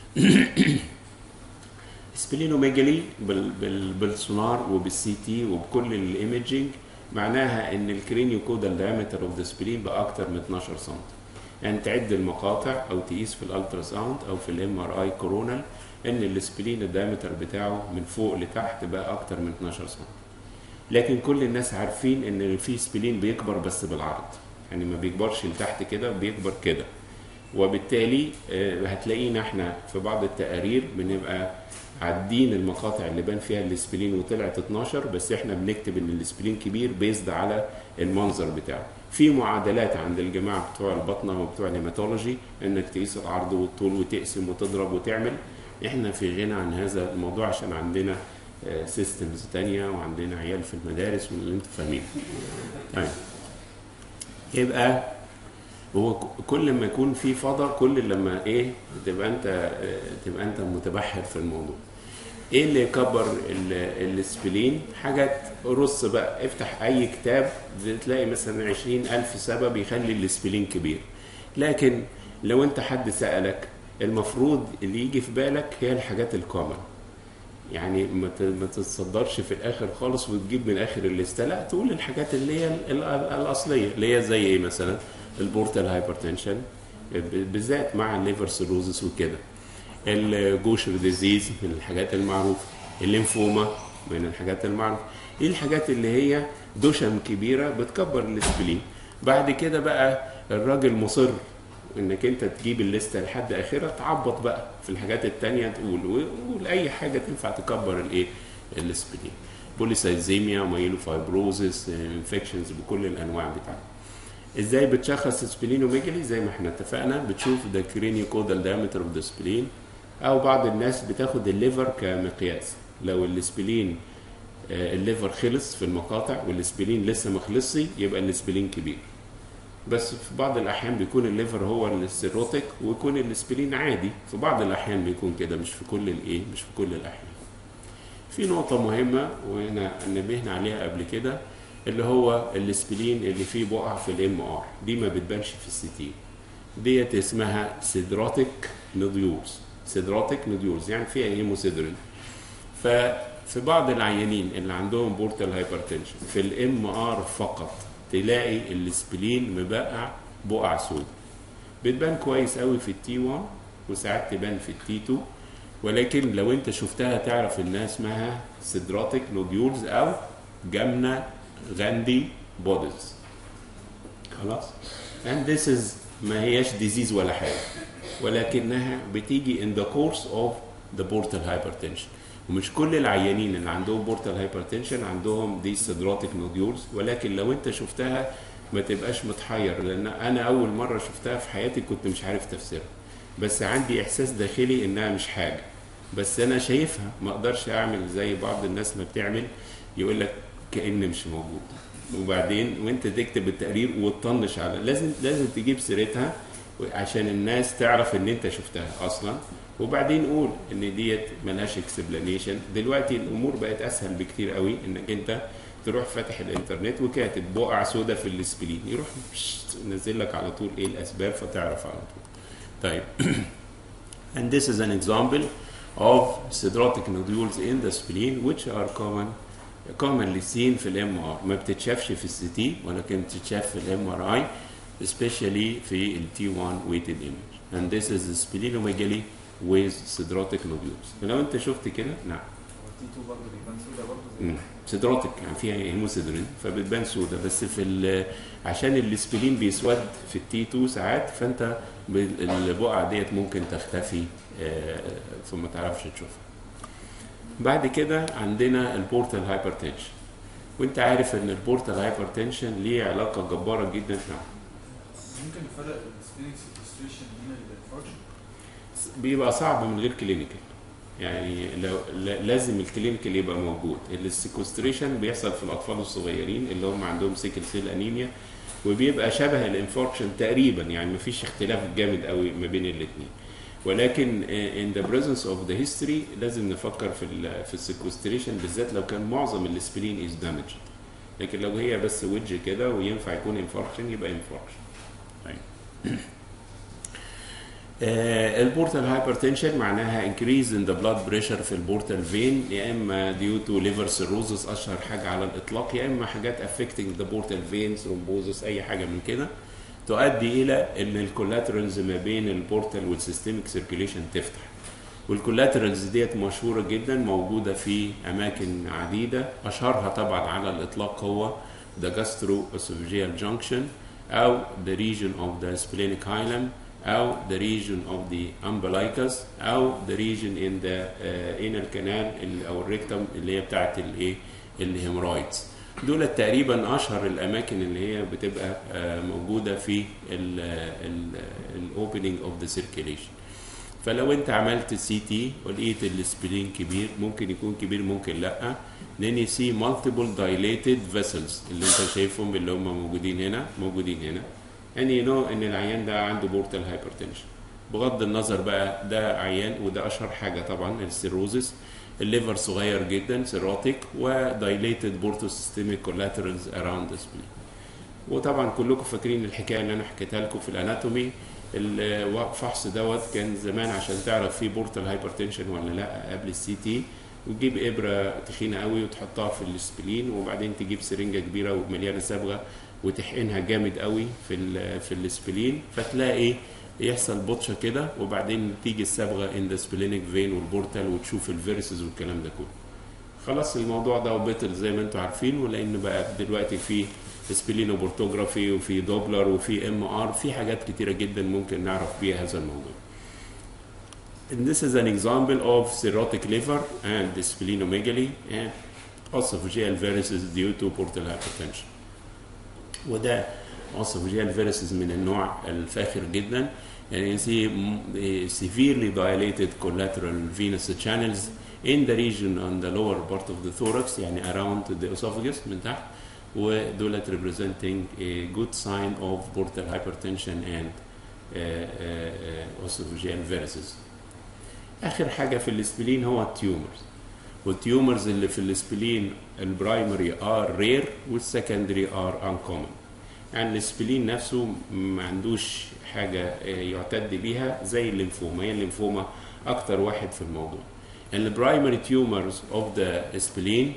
سبلينوميجالي بال بال بالسونار وبالسي تي وبكل الايمجنج معناها ان الكرينيو كودال دايمتر اوف ذا سبلين بقى اكتر من 12 سم يعني تعد المقاطع او تقيس في الالترا ساوند او في الام ار اي كورونال ان السبلين الدايمتر بتاعه من فوق لتحت بقى اكتر من 12 سم لكن كل الناس عارفين ان في سبلين بيكبر بس بالعرض يعني ما بيكبرش لتحت كده بيكبر كده وبالتالي هتلاقينا احنا في بعض التقارير بنبقى عدين المقاطع اللي بان فيها الاسبلين وطلعت 12 بس احنا بنكتب ان الاسبلين كبير بيزد على المنظر بتاعه في معادلات عند الجماعه بتوع البطنه وبتوع الهيماتولوجي انك تقيس العرض والطول وتقسم وتضرب وتعمل احنا في غنى عن هذا الموضوع عشان عندنا سيستمز تانية وعندنا عيال في المدارس واللي انتوا فاهمينه طيب يبقى هو كل ما يكون في فضاء كل لما ايه تبقى انت تبقى انت متبحر في الموضوع ايه اللي يكبر السبلين حاجات رص بقى افتح اي كتاب تلاقي مثلا عشرين الف سبب يخلي السبلين كبير لكن لو انت حد سألك المفروض اللي يجي في بالك هي الحاجات الكومن يعني ما ت- ما تتصدرش في الاخر خالص وتجيب من اخر الليسته لا تقول الحاجات اللي هي ال- ال- الاصليه اللي هي زي ايه مثلا البورتال هايبرتنشن بالذات مع الليفر سيروزس وكده الجوشر ديزيز من الحاجات المعروفه الليمفوما من الحاجات المعروفه ايه الحاجات اللي هي دشم كبيره بتكبر الاسبلين بعد كده بقى الراجل مصر انك انت تجيب الليسته لحد اخرها تعبط بقى في الحاجات التانية تقول وقول اي حاجه تنفع تكبر الايه الاسبلين بوليسايزيميا مايلوفايبروزس انفكشنز بكل الانواع بتاعتها ازاي بتشخص سبلينوميجالي زي ما احنا اتفقنا بتشوف ده كرينيو كودال دايمتر اوف ذا سبلين او بعض الناس بتاخد الليفر كمقياس لو السبلين آه، الليفر خلص في المقاطع والسبلين لسه ما خلصش يبقى السبلين كبير بس في بعض الاحيان بيكون الليفر هو السيروتيك ويكون السبلين عادي في بعض الاحيان بيكون كده مش في كل الايه مش في كل الاحيان في نقطة مهمة وهنا نبهنا عليها قبل كده اللي هو السبلين اللي فيه بقع في الام ار دي ما بتبانش في السي تي ديت اسمها سيدراتيك نوديولز سيدراتيك نوديولز يعني فيها هيموسيدرين ففي بعض العيانين اللي عندهم بورتال هايبرتنشن في الام ار فقط تلاقي السبلين مبقع بقع سود بتبان كويس قوي في التي 1 وساعات تبان في التي 2 ولكن لو انت شفتها تعرف انها اسمها سيدراتيك نوديولز او جمنة غاندي بوديز خلاص and this is ما هياش ديزيز ولا حاجه ولكنها بتيجي in the course of the portal hypertension ومش كل العيانين اللي عندهم بورتال هايبرتنشن عندهم دي سيدراتيك نوديولز ولكن لو انت شفتها ما تبقاش متحير لان انا اول مره شفتها في حياتي كنت مش عارف تفسيرها بس عندي احساس داخلي انها مش حاجه بس انا شايفها ما اقدرش اعمل زي بعض الناس ما بتعمل يقول لك كان مش موجود وبعدين وانت تكتب التقرير وتطنش على لازم لازم تجيب سيرتها عشان الناس تعرف ان انت شفتها اصلا وبعدين قول ان ديت ملهاش اكسبلانيشن دلوقتي الامور بقت اسهل بكتير قوي انك انت تروح فاتح الانترنت وكاتب بقع سودا في السبلين يروح ينزل لك على طول ايه الاسباب فتعرف على طول طيب and this is an example of sidrotic nodules in the spleen which are common commonly seen في الام ار ما بتتشافش في السي تي ولكن بتتشاف في الام ار اي especially في التي 1 weighted image and this is the splenomegaly with sidrotic nodules فلو انت شفت كده نعم والتي 2 برضه بيبان سودا برضه زي مم. سيدراتيك يعني فيها هيموسيدرين فبتبان سودا بس في ال- عشان السبلين بيسود في التي 2 ساعات فانت بال- البقعه ديت ممكن تختفي آه، فما تعرفش تشوفها بعد كده عندنا البورتال هايبرتنشن وانت عارف ان البورتال هايبرتنشن ليه علاقه جباره جدا نعم ممكن نفرق بين السبيريك سيكستريشن من الانفاركشن بيبقى صعب من غير كلينيكال يعني لو لا- لازم الكلينيكال يبقى موجود السيكوستريشن بيحصل في الاطفال الصغيرين اللي هم عندهم سيكل سيل انيميا وبيبقى شبه الانفاركشن تقريبا يعني مفيش اختلاف جامد قوي ما بين الاثنين ولكن in the presence of the history لازم نفكر في ال في السيكوستريشن بالذات لو كان معظم السبلين از damaged لكن لو هي بس ويدج كده وينفع يكون انفاركشن يبقى انفاركشن طيب البورتال هايبرتنشن معناها increase in the blood pressure في البورتال فين يا اما due to liver cirrhosis اشهر حاجه على الاطلاق يا اما حاجات affecting the portal veins thrombosis اي حاجه من كده تؤدي الى ان الكولاترالز ما بين البورتال والسيستميك سيركيليشن تفتح والكولاترالز ديت مشهوره جدا موجوده في اماكن عديده اشهرها طبعا على الاطلاق هو the gastroesophageal junction او the region of the splenic hilum او the region of the umbilicus او the region in the uh, anal canal ال- او الريكتم اللي هي بتاعت الايه الهيمورايدز دول تقريبا اشهر الاماكن اللي هي بتبقى آه، موجوده في الاوبننج اوف ذا سيركيليشن فلو انت عملت سي تي ولقيت السبلين كبير ممكن يكون كبير ممكن لا then you see multiple dilated vessels اللي انت شايفهم اللي هم موجودين هنا موجودين هنا and you know ان العيان ده عنده بورتال هايبرتنشن بغض النظر بقى ده عيان وده اشهر حاجه طبعا السيروزس الليفر صغير جدا سيروتيك ودايليتد بورتوسيستميك كولاترالز اراوند ذا سبلين وطبعا كلكم فاكرين الحكايه اللي انا حكيتها لكم في الاناتومي الفحص دوت كان زمان عشان تعرف فيه بورتال هايبرتنشن ولا لا قبل السي تي وتجيب ابره تخينه قوي وتحطها في السبلين وبعدين تجيب سرنجه كبيره ومليانه صبغه وتحقنها جامد قوي في ال في السبلين فتلاقي يحصل بطشه كده وبعدين تيجي الصبغه ان ذا سبلينيك فين والبورتال وتشوف الفيرسز والكلام ده كله خلاص الموضوع ده وبطل زي ما انتم عارفين ولان بقى دلوقتي في سبلينوبورتوجرافي وفي دوبلر وفي ام ار في حاجات كتيره جدا ممكن نعرف بيها هذا الموضوع And this is an example of cirrhotic liver and splenomegaly and esophageal varices due to portal hypertension. وده esophageal varices من النوع الفاخر جدا يعني you see mm, severely dilated collateral venous channels in the region on the lower part of the thorax يعني around the esophagus من تحت ودولت representing a good sign of portal hypertension and uh, uh, uh, esophageal varices. اخر حاجه في السبلين هو التيومرز والتيومرز اللي في السبلين البرايمري ار رير والسكندري ار انكومن يعني السبلين نفسه ما عندوش حاجه آه، يعتد بيها زي الليمفوما هي الليمفوما اكتر واحد في الموضوع البرايمري تيومرز اوف ذا سبلين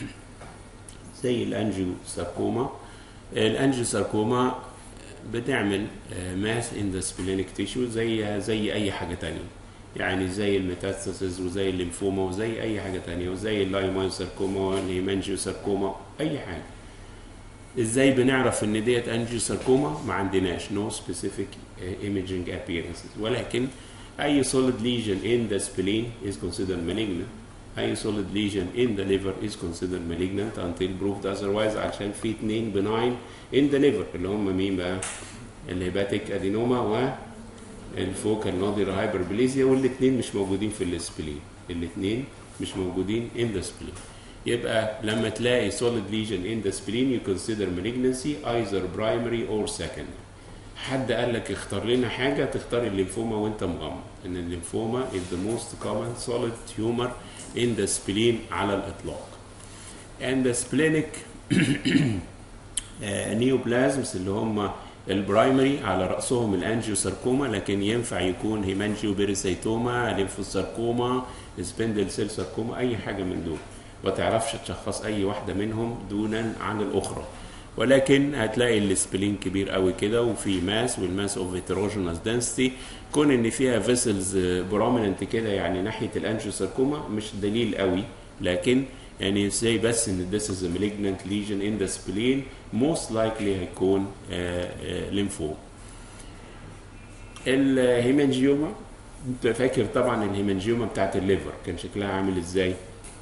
زي الانجيو ساركوما الانجيو ساركوما بتعمل ماس ان ذا سبلينيك تيشو زي زي اي حاجه تانية يعني زي الميتاستاسيس وزي الليمفوما وزي اي حاجه تانية وزي اللايموساركوما والهيمانجيوساركوما اي حاجه ازاي بنعرف ان ديت انجيوساركوما ما عندناش نو سبيسيفيك ايميجينج appearances ولكن اي solid lesion in the spleen is considered malignant اي solid lesion in the liver is considered malignant until proved otherwise عشان في اتنين benign in the liver اللي هم مين بقى الهيباتيك ادينوما والفوكال نودير هايبربليزيا والاثنين مش موجودين في السبلين الاثنين مش موجودين in the spleen يبقى لما تلاقي solid lesion in the spleen you consider malignancy either primary or secondary حد قال لك اختار لنا حاجة تختار الليمفوما وانت مغمض ان الليمفوما is the most common solid tumor in the spleen على الاطلاق and the splenic نيوبلازمز اللي هم البرايمري على راسهم الانجيوساركوما لكن ينفع يكون هيمانجيو بيريسيتوما ليمفوساركوما سبندل سيل ساركوما اي حاجه من دول ما تعرفش تشخص اي واحده منهم دونا عن الاخرى ولكن هتلاقي السبلين كبير قوي كده وفي ماس والماس اوف هيتروجينوس دنسيتي كون ان فيها فيسلز بروميننت كده يعني ناحيه الانجيوساركوما مش دليل قوي لكن يعني زي بس ان this is a malignant lesion in the spleen most likely هيكون ليمفوم الهيمانجيوما انت فاكر طبعا الهيمانجيوما بتاعت الليفر كان شكلها عامل ازاي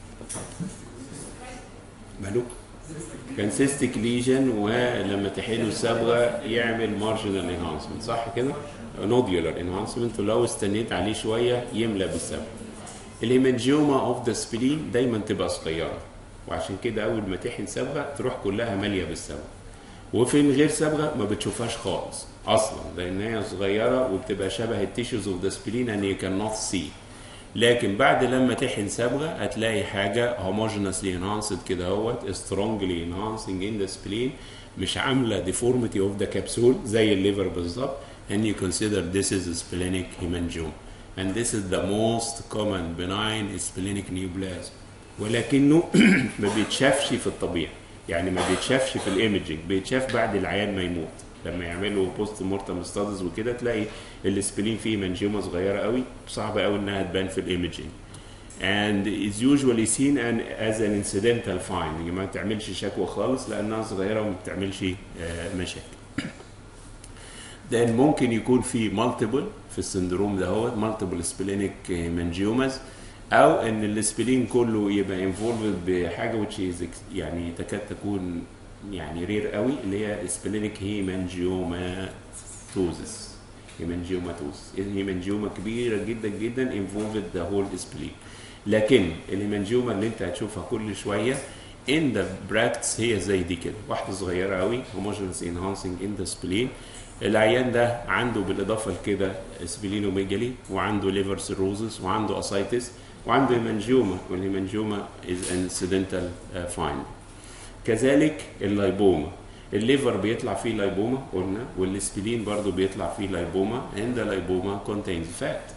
ماله كان سيستيك ليجن ولما تحيله الصبغه يعمل مارجنال انهانسمنت صح كده نوديولار انهانسمنت ولو استنيت عليه شويه يملى بالصبغه الهيمانجيوما اوف ذا سبلين دايما تبقى صغيره وعشان كده اول ما تحن صبغه تروح كلها ماليه بالصبغه وفي من غير صبغه ما بتشوفهاش خالص اصلا لان هي صغيره وبتبقى شبه التيشوز اوف ذا سبلين ان يو كان نوت سي لكن بعد لما تحن صبغه هتلاقي حاجه homogeneously enhanced كده اهوت strongly enhancing in the spleen مش عامله deformity of the capsule زي الليفر بالظبط and you consider this is a splenic hemangioma and this is the most common benign splenic neoplasm ولكنه ما بيتشافش في الطبيعي يعني ما بيتشافش في الايمجنج بيتشاف بعد العيان ما يموت لما يعملوا بوست مورتم ستادز وكده تلاقي السبلين فيه منجومه صغيره قوي صعب قوي انها تبان في الايمجنج and is usually seen an, as an incidental finding ما تعملش شكوى خالص لانها صغيره وما بتعملش آه، مشاكل then ممكن يكون في multiple في السندروم ده هو multiple splenic منجيومز او ان السبلين كله يبقى انفولفد بحاجه which is ex- يعني تكاد تكون يعني رير قوي اللي هي سبلينيك هيمانجيوماتوزس هيمانجيوماتوزس الهيمانجيوما كبيره جدا جدا انفولفد ذا هول سبلين لكن الهيمانجيوما اللي انت هتشوفها كل شويه in the bracts هي زي دي كده واحده صغيره قوي homogeneous enhancing in the spleen العيان ده عنده بالاضافه لكده سبلينوميجالي وعنده ليفر سيروزس وعنده اسايتس وعنده هيمانجيوما والهيمانجيوما is incidental uh, find كذلك اللايبوما الليفر بيطلع فيه لايبوما قلنا والسبلين برضو بيطلع فيه لايبوما and the لايبوما contains fat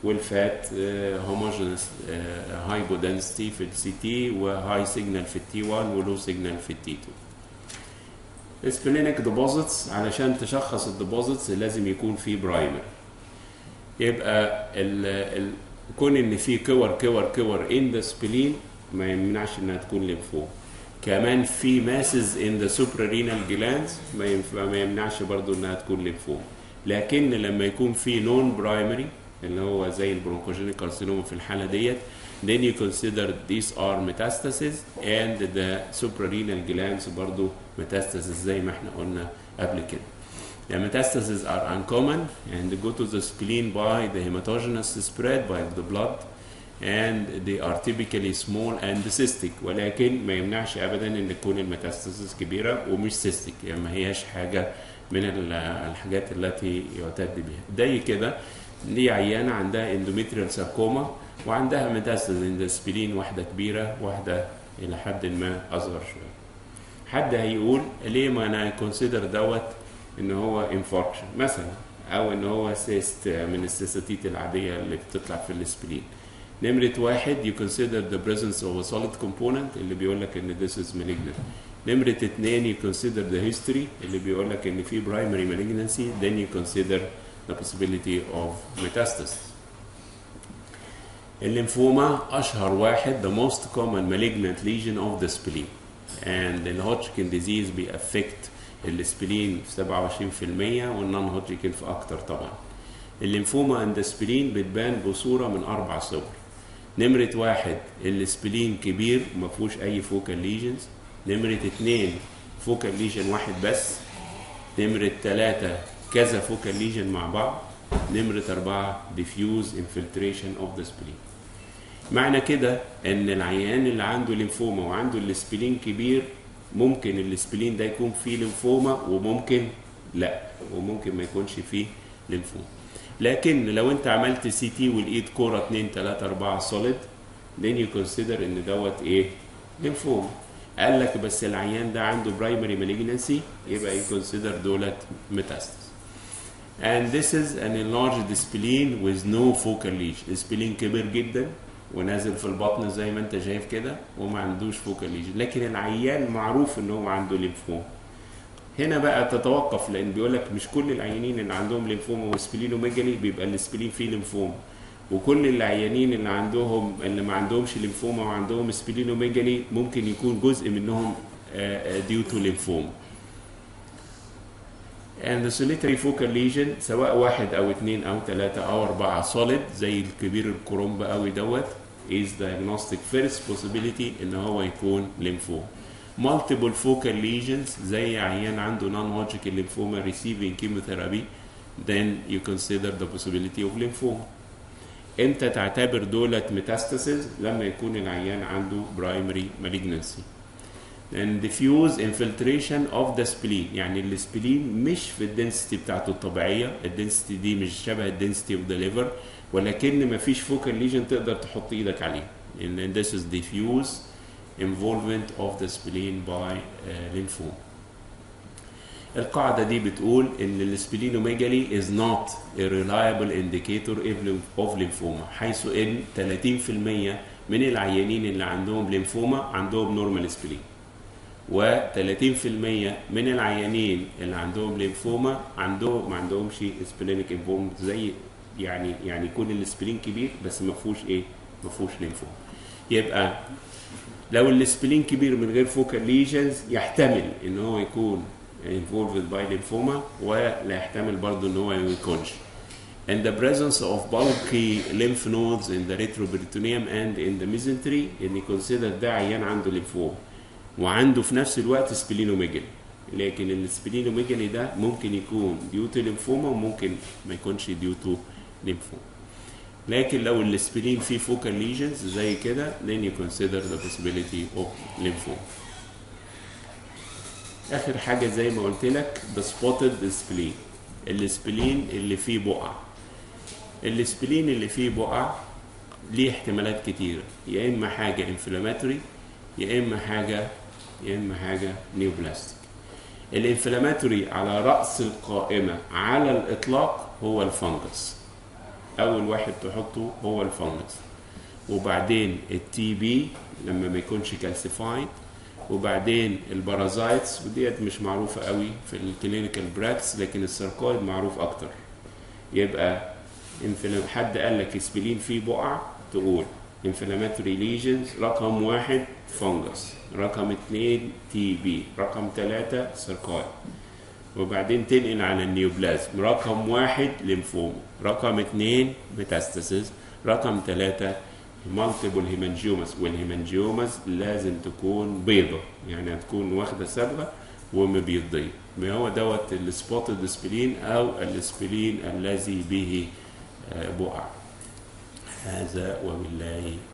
والفات هوموجينس هايبودنسيتي في السي تي وهاي سيجنال في التي 1 ولو سيجنال في التي 2 سبلينك ديبوزيتس علشان تشخص الديبوزيتس لازم يكون في برايمر يبقى ال ال كون ان في كور كور كور ان ذا سبلين ما يمنعش انها تكون ليمفوم كمان في ماسز ان ذا suprarrenal glands ما ينفع ما يمنعش برضو انها تكون ليمفوم لكن لما يكون في نون برايمري اللي هو زي البرونكوجينيك كارسينوما في الحاله ديت then you consider these are metastases and the suprarrenal glands برضو metastases زي ما احنا قلنا قبل كده The metastases are uncommon and go to the spleen by the hematogenous spread by the blood and they are typically small and cystic ولكن ما يمنعش ابدا ان تكون الميتاستاسيس كبيره ومش سيستيك يعني ما هياش حاجه من ال- الحاجات التي يعتد بها زي كده دي عيانه عندها اندوميتريال ساركوما وعندها ميتاستاسيس ان السبلين واحده كبيره واحده الى حد ما اصغر شويه حد هيقول ليه ما انا كونسيدر دوت ان هو انفاركشن مثلا او ان هو سيست من السيستيت العاديه اللي بتطلع في السبلين نمرة واحد you consider the presence of a solid component اللي بيقول لك ان this is malignant نمرة اتنين you consider the history اللي بيقول لك ان في primary malignancy then you consider the possibility of metastasis الليمفوما اشهر واحد the most common malignant lesion of the spleen and the Hodgkin disease بيأفكت السبلين في 27% والنون هودجكن في اكتر طبعا الليمفوما عند السبلين بتبان بصوره من اربع صور نمرة واحد السبلين كبير وما فيهوش أي فوكال ليجنز نمرة اتنين فوكال ليجن واحد بس نمرة تلاتة كذا فوكال ليجن مع بعض نمرة أربعة diffuse infiltration of the spleen معنى كده ان العيان اللي عنده ليمفوما وعنده السبلين كبير ممكن السبلين ده يكون فيه ليمفوما وممكن لا وممكن ما يكونش فيه ليمفوما لكن لو انت عملت سي تي ولقيت كوره 2 3 4 سوليد then you consider ان دوت ايه ليمفوما قال لك بس العيان ده عنده برايمري malignancy يبقى you consider دولت metastasis and this is an enlarged spleen with no focal lesion السبلين كبير جدا ونازل في البطن زي ما انت شايف كده وما عندوش فوكال ليجن لكن العيان معروف ان هو عنده ليمفوما هنا بقى تتوقف لان بيقول لك مش كل العيانين اللي عندهم ليمفوما وسبلينوميجالي بيبقى السبلين فيه ليمفوما وكل العيانين اللي عندهم اللي ما عندهمش ليمفوما وعندهم سبلينوميجالي ممكن يكون جزء منهم ديو تو ليمفوما and the solitary focal lesion سواء واحد او اثنين او ثلاثة او اربعة solid زي الكبير الكرومب قوي دوت is diagnostic first possibility ان هو يكون ليمفوما multiple focal lesions زي عيان عنده non-Hodgkin lymphoma receiving chemotherapy then you consider the possibility of lymphoma امتى تعتبر دولت metastasis لما يكون العيان عنده primary malignancy and diffuse infiltration of the spleen يعني السبلين مش في الدنسيتي بتاعته الطبيعيه الدنسيتي دي مش شبه الدنسيتي اوف ذا ليفر ولكن ما فيش فوكال ليجن تقدر تحط ايدك عليه and this is diffuse involvement of the spleen by uh, lymphoma القاعدة دي بتقول إن السبلينوميجالي is not a reliable indicator of lymphoma حيث إن 30% من العيانين اللي عندهم ليمفوما عندهم نورمال سبلين و30% من العيانين اللي عندهم ليمفوما عندهم ما عندهمش سبلينيك انفولمنت زي يعني يعني يكون السبلين كبير بس ما فيهوش ايه؟ ما فيهوش ليمفوما. يبقى لو السبلين كبير من غير فوكال ليجنز يحتمل ان هو يكون involved by lymphoma ولا يحتمل برضه ان هو ما يكونش. And the presence of bulky lymph nodes in the retroperitoneum and in the mesentery ان consider ده عيان عنده ليمفوما. وعنده في نفس الوقت سبلينوميجالي لكن السبلينوميجالي ده ممكن يكون ديو تو ليمفوما وممكن ما يكونش ديو تو ليمفوما لكن لو السبلين فيه فوكال ليجنز زي كده then you consider the possibility of lymphoma اخر حاجه زي ما قلت لك the spotted spleen السبلين اللي فيه بقع السبلين اللي فيه بقع ليه احتمالات كتيره يا اما حاجه انفلاماتوري يا اما حاجه يا اما حاجه نيوبلاستيك الانفلاماتوري على راس القائمه على الاطلاق هو الفنجس اول واحد تحطه هو الفنجس وبعدين التي بي لما ما يكونش كالسيفايد وبعدين البارازايتس وديت مش معروفه قوي في الكلينيكال براكس لكن الساركويد معروف اكتر يبقى انفلام حد قال لك اسبلين فيه بقع تقول انفلاماتوري ليجنز رقم واحد فنجس رقم اتنين تي بي رقم ثلاثة ساركويد وبعدين تنقل على النيوبلازم رقم واحد ليمفوما رقم اتنين ميتاستاسيس رقم ثلاثة مالتيبل هيمانجيومس والهيمانجيومس لازم تكون بيضة يعني هتكون واخدة صبغة ومبيضية ما هو دوت السبوتد سبلين او السبلين الذي به آه، بقع هذا وبالله